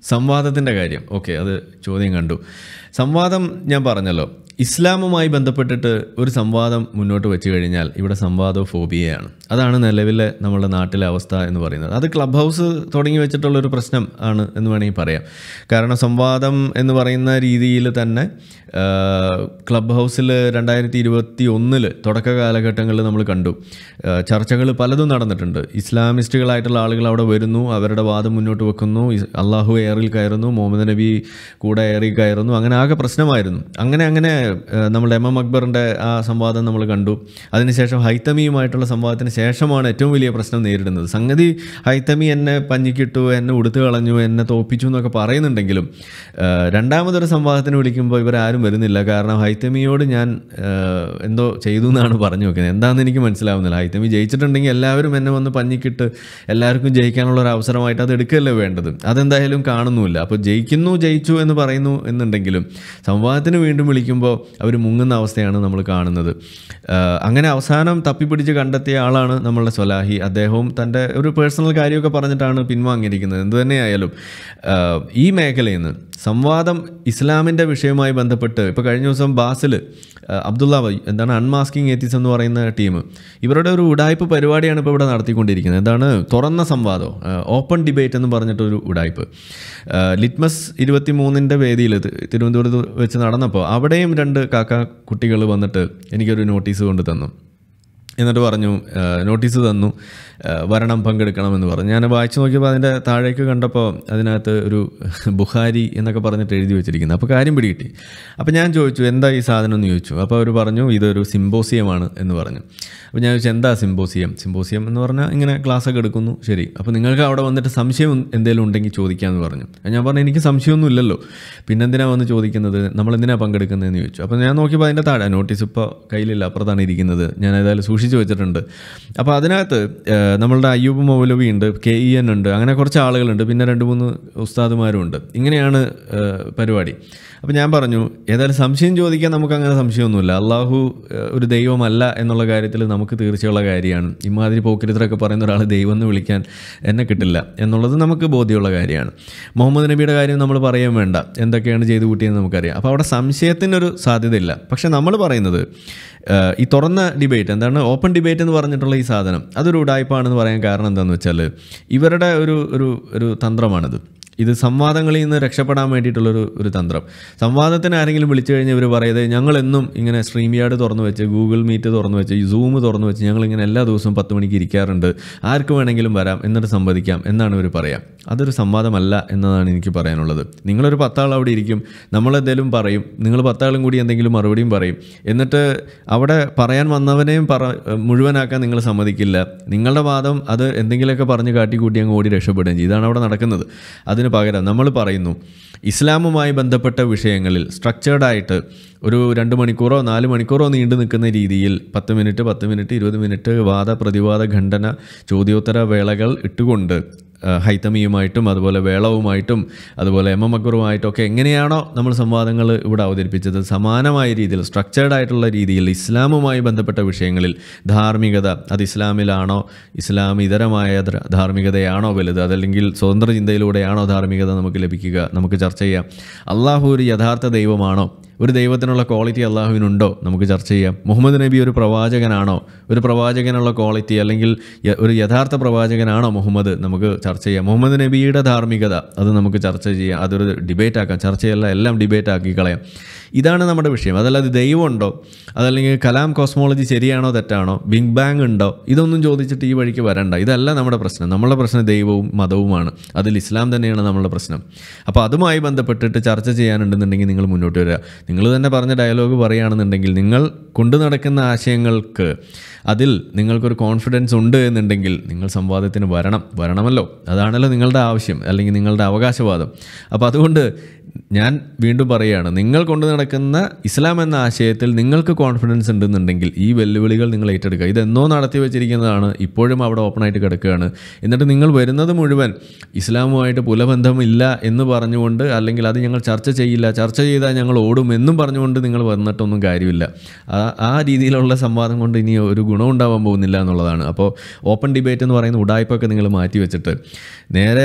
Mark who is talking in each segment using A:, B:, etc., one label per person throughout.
A: സംവാദത്തിൻ്റെ കാര്യം ഓക്കെ അത് ചോദ്യം കണ്ടു സംവാദം ഞാൻ പറഞ്ഞല്ലോ ഇസ്ലാമുമായി ബന്ധപ്പെട്ടിട്ട് ഒരു സംവാദം മുന്നോട്ട് വെച്ച് കഴിഞ്ഞാൽ ഇവിടെ സംവാദോ ഫോബിയയാണ് അതാണ് നിലവിലെ നമ്മുടെ നാട്ടിലെ അവസ്ഥ എന്ന് പറയുന്നത് അത് ക്ലബ് ഹൗസ് തുടങ്ങി വെച്ചിട്ടുള്ളൊരു പ്രശ്നം ആണ് എന്ന് വേണമെങ്കിൽ പറയാം കാരണം സംവാദം എന്ന് പറയുന്ന രീതിയിൽ തന്നെ ആ, ക്ലബ് ഹൗസിൽ രണ്ടായിരത്തി ഇരുപത്തി ഒന്നിൽ തുടക്ക കാലഘട്ടങ്ങളിൽ നമ്മൾ കണ്ടു ചർച്ചകൾ പലതും നടന്നിട്ടുണ്ട് ഇസ്ലാമിസ്റ്റുകളായിട്ടുള്ള ആളുകൾ അവിടെ വരുന്നു അവരുടെ വാദം മുന്നോട്ട് വെക്കുന്നു ഇസ്- അള്ളാഹു എയറിൽ കയറുന്നു മുഹമ്മദ് നബി കൂടെ എയറിൽ കയറുന്നു അങ്ങനെ ആകെ പ്രശ്നമായിരുന്നു അങ്ങനെ അങ്ങനെ ആ, നമ്മുടെ എം എം അക്ബറിൻ്റെ ആ സംവാദം നമ്മൾ കണ്ടു അതിനുശേഷം ഹൈത്തമിയുമായിട്ടുള്ള സംവാദത്തിന് ശേഷമാണ് ഏറ്റവും വലിയ പ്രശ്നം നേരിടുന്നത് സംഗതി ഹൈത്തമി എന്നെ പഞ്ഞിക്കിട്ടു എന്നെ ഉടുത്തു കളഞ്ഞു എന്നെ തോപ്പിച്ചു എന്നൊക്കെ പറയുന്നുണ്ടെങ്കിലും ആ, രണ്ടാമതൊരു സംവാദത്തിന് വിളിക്കുമ്പോൾ ഇവരാരും വരുന്നില്ല കാരണം ഹൈത്തമിയോട് ഞാൻ ആ, എന്തോ ചെയ്തു എന്നാണ് പറഞ്ഞു വെക്കുന്നത് എന്താണെന്ന് എനിക്ക് മനസ്സിലാവുന്നില്ല ഹൈത്തമി ജയിച്ചിട്ടുണ്ടെങ്കിൽ എല്ലാവരും എന്നെ വന്ന് പഞ്ഞിക്കിട്ട് എല്ലാവർക്കും ജയിക്കാനുള്ള ഒരു അവസരമായിട്ട് അത് എടുക്കുകയല്ലേ വേണ്ടത് അതെന്തായാലും കാണുന്നുമില്ല അപ്പോൾ ജയിക്കുന്നു ജയിച്ചു എന്ന് പറയുന്നു എന്നുണ്ടെങ്കിലും സംവാദത്തിന് വീണ്ടും വിളിക്കുമ്പോൾ അവർ മുങ്ങുന്ന അവസ്ഥയാണ് നമ്മൾ കാണുന്നത് ആ, അങ്ങനെ അവസാനം തപ്പിപ്പിടിച്ച് കണ്ടെത്തിയ ആളാണ് നമ്മളുടെ സ്വലാഹി അദ്ദേഹവും തൻ്റെ ഒരു പേഴ്സണൽ കാര്യമൊക്കെ പറഞ്ഞിട്ടാണ് പിൻവാങ്ങിയിരിക്കുന്നത് എന്ത് തന്നെയായാലും ആ, ഈ മേഖലയിൽ നിന്ന് സംവാദം ഇസ്ലാമിൻ്റെ വിഷയവുമായി ബന്ധപ്പെട്ട് ഇപ്പോൾ കഴിഞ്ഞ ദിവസം ബാസിൽ അബ്ദുള്ള വൈ എന്താണ് അൺമാസ്കിംഗ് എത്തിസ് എന്ന് പറയുന്ന ടീം ഇവരുടെ ഒരു ഉടായ്പ് പരിപാടിയാണ് ഇപ്പോൾ ഇവിടെ നടത്തിക്കൊണ്ടിരിക്കുന്നത് എന്താണ് തുറന്ന സംവാദം ഓപ്പൺ ഡിബേറ്റ് എന്ന് പറഞ്ഞിട്ടൊരു ഉടായ്പ് ആ, ലിറ്റ്മസ് ഇരുപത്തി മൂന്നിൻ്റെ വേദിയിൽ തി- തിരുവനന്തപുരത്ത് വെച്ച് നടന്നപ്പോൾ അവിടെയും രണ്ട് കാക്ക കുട്ടികൾ വന്നിട്ട് എനിക്കൊരു നോട്ടീസ് കൊണ്ട് തന്നു എന്നിട്ട് പറഞ്ഞു ആ, നോട്ടീസ് തന്നു ആ, വരണം പങ്കെടുക്കണമെന്ന് പറഞ്ഞു ഞാൻ വായിച്ചു നോക്കിയപ്പോൾ അതിൻ്റെ താഴേക്ക് കണ്ടപ്പോൾ അതിനകത്ത് ഒരു ബുഹാരി എന്നൊക്കെ പറഞ്ഞിട്ട് എഴുതി വെച്ചിരിക്കുന്നത് അപ്പോൾ കാര്യം പിടികിട്ടി അപ്പോൾ ഞാൻ ചോദിച്ചു എന്താ ഈ സാധനം എന്ന് ചോദിച്ചു അപ്പോൾ അവർ പറഞ്ഞു ഇതൊരു സിംബോസിയമാണ് എന്ന് പറഞ്ഞു അപ്പോൾ ഞാൻ ചോദിച്ചു എന്താ സിംബോസിയം സിംബോസിയം എന്ന് പറഞ്ഞാൽ ഇങ്ങനെ ക്ലാസ് ഒക്കെ എടുക്കുന്നു ശരി അപ്പോൾ നിങ്ങൾക്ക് അവിടെ വന്നിട്ട് സംശയം എന്തെങ്കിലും ഉണ്ടെങ്കിൽ ചോദിക്കാമെന്ന് പറഞ്ഞു അപ്പോൾ ഞാൻ പറഞ്ഞു എനിക്ക് സംശയമൊന്നും ഇല്ലല്ലോ പിന്നെന്തിനാ വന്ന് ചോദിക്കുന്നത് നമ്മൾ എന്തിനാ പങ്കെടുക്കുന്നതെന്ന് ചോദിച്ചു അപ്പോൾ ഞാൻ നോക്കിയപ്പോൾ അതിൻ്റെ താഴെ നോട്ടീസ് ഇപ്പോൾ കയ്യിലില്ല അപ്പുറത്താണ് ഇരിക്കുന്നത് ഞാൻ ഏതായാലും സൂക്ഷിച്ചു വെച്ചിട്ടുണ്ട് അപ്പോൾ അതിനകത്ത് ഏഹ്, നമ്മളുടെ അയ്യൂബ് മൗലവി ഉണ്ട് കെ ഇ എൻ ഉണ്ട് അങ്ങനെ കുറച്ച് ആളുകളുണ്ട് പിന്നെ രണ്ട് മൂന്ന് ഉസ്താദുമാരും ഉണ്ട് ഇങ്ങനെയാണ് ഏഹ്, പരിപാടി അപ്പോൾ ഞാൻ പറഞ്ഞു ഏതായാലും സംശയം ചോദിക്കാൻ നമുക്ക് അങ്ങനെ സംശയമൊന്നുമില്ല അള്ളാഹു ഏഹ്, ഒരു ദൈവമല്ല എന്നുള്ള കാര്യത്തിൽ നമുക്ക് തീർച്ചയുള്ള കാര്യമാണ് ഇമാതിരി പോക്കിരിത്തരൊക്കെ പറയുന്ന ഒരാൾ ദൈവം എന്ന് വിളിക്കാൻ എന്നെ കിട്ടില്ല എന്നുള്ളത് നമുക്ക് ബോധ്യമുള്ള കാര്യമാണ് മുഹമ്മദ് നബിയുടെ കാര്യം നമ്മൾ പറയാൻ വേണ്ട എന്തൊക്കെയാണ് ചെയ്തു കൂട്ടിയെന്ന് നമുക്കറിയാം അപ്പോൾ അവിടെ സംശയത്തിനൊരു സാധ്യതയില്ല പക്ഷെ നമ്മൾ പറയുന്നത് ഏഹ്, ഈ തുറന്ന ഡിബേറ്റ് എന്താണ് ഓപ്പൺ ഡിബേറ്റ് എന്ന് പറഞ്ഞിട്ടുള്ള ഈ സാധനം അതൊരു ഉടായ്പാണെന്ന് പറയാൻ കാരണം എന്താണെന്ന് വെച്ചാൽ ഇവരുടെ ഒരു ഒരു ഒരു തന്ത്രമാണിത് ഇത് സംവാദങ്ങളിൽ നിന്ന് രക്ഷപ്പെടാൻ വേണ്ടിയിട്ടുള്ളൊരു ഒരു തന്ത്രം സംവാദത്തിന് ആരെങ്കിലും വിളിച്ചു കഴിഞ്ഞാൽ ഇവർ പറയുന്നത് ഞങ്ങളെന്നും ഇങ്ങനെ സ്ട്രീം യാർഡ് തുറന്നു വെച്ച് ഗൂഗിൾ മീറ്റ് തുറന്നു വെച്ച് സൂം തുറന്നു വെച്ച് ഞങ്ങളിങ്ങനെ എല്ലാ ദിവസവും പത്ത് മണിക്ക് ഇരിക്കാറുണ്ട് ആർക്ക് വേണമെങ്കിലും വരാം എന്നിട്ട് സംവദിക്കാം എന്നാണ് ഇവർ പറയാം അതൊരു സംവാദമല്ല എന്നതാണ് എനിക്ക് പറയാനുള്ളത് നിങ്ങളൊരു പത്താൾ അവിടെ ഇരിക്കും നമ്മളെന്തെങ്കിലും പറയും നിങ്ങൾ പത്താളും കൂടി എന്തെങ്കിലും മറുപടിയും പറയും എന്നിട്ട് അവിടെ പറയാൻ വന്നവനെയും പറ മുഴുവനാക്കാൻ നിങ്ങൾ സമ്മതിക്കില്ല നിങ്ങളുടെ വാദം അത് എന്തെങ്കിലുമൊക്കെ പറഞ്ഞ് കാട്ടിക്കൂട്ടി അങ്ങ് ഓടി രക്ഷപ്പെടുകയും ചെയ്യും ഇതാണ് അവിടെ നടക്കുന്നത് അതിന് പകരം നമ്മൾ പറയുന്നു ഇസ്ലാമുമായി ബന്ധപ്പെട്ട വിഷയങ്ങളിൽ സ്ട്രക്ചേർഡായിട്ട് ഒരു രണ്ട് മണിക്കൂറോ നാല് മണിക്കൂറോ നീണ്ടു നിൽക്കുന്ന രീതിയിൽ പത്ത് മിനിറ്റ് പത്ത് മിനിറ്റ് ഇരുപത് മിനിറ്റ് വാദ പ്രതിവാദ ഖണ്ഡന ചോദ്യോത്തര വേളകൾ ഇട്ടുകൊണ്ട് ആ, ഹൈത്തമിയുമായിട്ടും അതുപോലെ വേളവുമായിട്ടും അതുപോലെ എം എം അക്ബറുമായിട്ടും ഒക്കെ എങ്ങനെയാണോ നമ്മൾ സംവാദങ്ങൾ ഇവിടെ അവതരിപ്പിച്ചത് സമാനമായ രീതിയിൽ സ്ട്രക്ചേർഡ് ആയിട്ടുള്ള രീതിയിൽ ഇസ്ലാമുമായി ബന്ധപ്പെട്ട വിഷയങ്ങളിൽ ധാർമ്മികത അത് ഇസ്ലാമിലാണോ ഇസ്ലാം ഇതരമായ ധ- ധാർമ്മികതയാണോ വലുത് അതല്ലെങ്കിൽ സ്വതന്ത്ര ചിന്തയിലൂടെയാണോ ധാർമ്മികത നമുക്ക് ലഭിക്കുക നമുക്ക് ചർച്ച ചെയ്യാം അള്ളാഹു ഒരു യഥാർത്ഥ ദൈവമാണോ ഒരു ദൈവത്തിനുള്ള ക്വാളിറ്റി അള്ളാഹുവിനുണ്ടോ നമുക്ക് ചർച്ച ചെയ്യാം മുഹമ്മദ് നബി ഒരു പ്രവാചകനാണോ ഒരു പ്രവാചകനുള്ള ക്വാളിറ്റി അല്ലെങ്കിൽ യ- ഒരു യഥാർത്ഥ പ്രവാചകനാണോ മുഹമ്മദ് നമുക്ക് ചർച്ച ചെയ്യാം മുഹമ്മദ് നബിയുടെ ധാർമ്മികത അത് നമുക്ക് ചർച്ച ചെയ്യാം അതൊരു ഡിബേറ്റ് ആക്കാം ചർച്ചയല്ല എല്ലാം ഡിബേറ്റ് ആക്കി കളയാം ഇതാണ് നമ്മുടെ വിഷയം അതല്ലാതെ ദൈവമുണ്ടോ അതല്ലെങ്കിൽ കലാം കോസ്മോളജി ശരിയാണോ തെറ്റാണോ ബിഗ് ബാങ് ഉണ്ടോ ഇതൊന്നും ചോദിച്ചിട്ട് ഈ വഴിക്ക് വരണ്ട ഇതല്ല നമ്മുടെ പ്രശ്നം നമ്മളുടെ പ്രശ്നം ദൈവവും മതവുമാണ് അതിൽ ഇസ്ലാം തന്നെയാണ് നമ്മളുടെ പ്രശ്നം അപ്പോൾ അതുമായി ബന്ധപ്പെട്ടിട്ട് ചർച്ച ചെയ്യാനുണ്ടെന്നുണ്ടെങ്കിൽ നിങ്ങൾ മുന്നോട്ട് വരിക നിങ്ങൾ തന്നെ പറഞ്ഞ ഡയലോഗ് പറയുകയാണെന്നുണ്ടെങ്കിൽ നിങ്ങൾ കൊണ്ടു നടക്കുന്ന ആശയങ്ങൾക്ക് അതിൽ നിങ്ങൾക്കൊരു കോൺഫിഡൻസ് ഉണ്ട് എന്നുണ്ടെങ്കിൽ നിങ്ങൾ സംവാദത്തിന് വരണം വരണമല്ലോ അതാണല്ലോ നിങ്ങളുടെ ആവശ്യം അല്ലെങ്കിൽ നിങ്ങളുടെ അവകാശവാദം അപ്പോൾ അതുകൊണ്ട് ഞാൻ വീണ്ടും പറയുകയാണ് നിങ്ങൾ കൊണ്ടു നടക്കുന്ന ഇസ്ലാം എന്ന ആശയത്തിൽ നിങ്ങൾക്ക് കോൺഫിഡൻസ് ഉണ്ടെന്നുണ്ടെങ്കിൽ ഈ വെല്ലുവിളികൾ നിങ്ങൾ ഏറ്റെടുക്കുക ഇതെന്നോ നടത്തി വെച്ചിരിക്കുന്നതാണ് ഇപ്പോഴും അവിടെ ഓപ്പണായിട്ട് കിടക്കുകയാണ് എന്നിട്ട് നിങ്ങൾ വരുന്നത് മുഴുവൻ ഇസ്ലാമുമായിട്ട് പുലബന്ധമില്ല എന്ന് പറഞ്ഞുകൊണ്ട് അല്ലെങ്കിൽ അത് ഞങ്ങൾ ചർച്ച ചെയ്യില്ല ചർച്ച ചെയ്താൽ ഞങ്ങൾ ഓടും എന്നും പറഞ്ഞുകൊണ്ട് നിങ്ങൾ വന്നിട്ടൊന്നും കാര്യമില്ല ആ ആ രീതിയിലുള്ള സംവാദം കൊണ്ട് ഇനി ഒരു ഗുണം ഉണ്ടാവാൻ പോകുന്നില്ല എന്നുള്ളതാണ് അപ്പോൾ ഓപ്പൺ ഡിബേറ്റ് എന്ന് പറയുന്ന ഉടായ്പൊക്കെ നിങ്ങൾ മാറ്റി വെച്ചിട്ട് നേരെ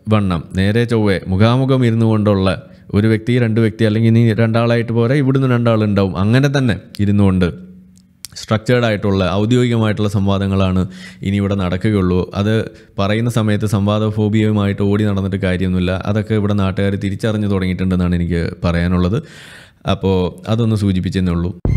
A: വണ്ണം നേരെ ചൊവ്വെ മുഖാമുഖം ഇരുന്നു കൊണ്ടുള്ള ഒരു വ്യക്തി രണ്ട് വ്യക്തി അല്ലെങ്കിൽ ഇനി രണ്ടാളായിട്ട് പോരാ ഇവിടുന്ന് രണ്ടാളുണ്ടാവും അങ്ങനെ തന്നെ ഇരുന്നുകൊണ്ട് സ്ട്രക്ചേർഡ് ആയിട്ടുള്ള ഔദ്യോഗികമായിട്ടുള്ള സംവാദങ്ങളാണ് ഇനി ഇവിടെ നടക്കുകയുള്ളൂ അത് പറയുന്ന സമയത്ത് സംവാദ ഫോബിയയുമായിട്ട് ഓടി നടന്നിട്ട് കാര്യമൊന്നുമില്ല അതൊക്കെ ഇവിടെ നാട്ടുകാർ തിരിച്ചറിഞ്ഞു തുടങ്ങിയിട്ടുണ്ടെന്നാണ് എനിക്ക് പറയാനുള്ളത് അപ്പോൾ അതൊന്ന് സൂചിപ്പിച്ചെന്നേ ഉള്ളൂ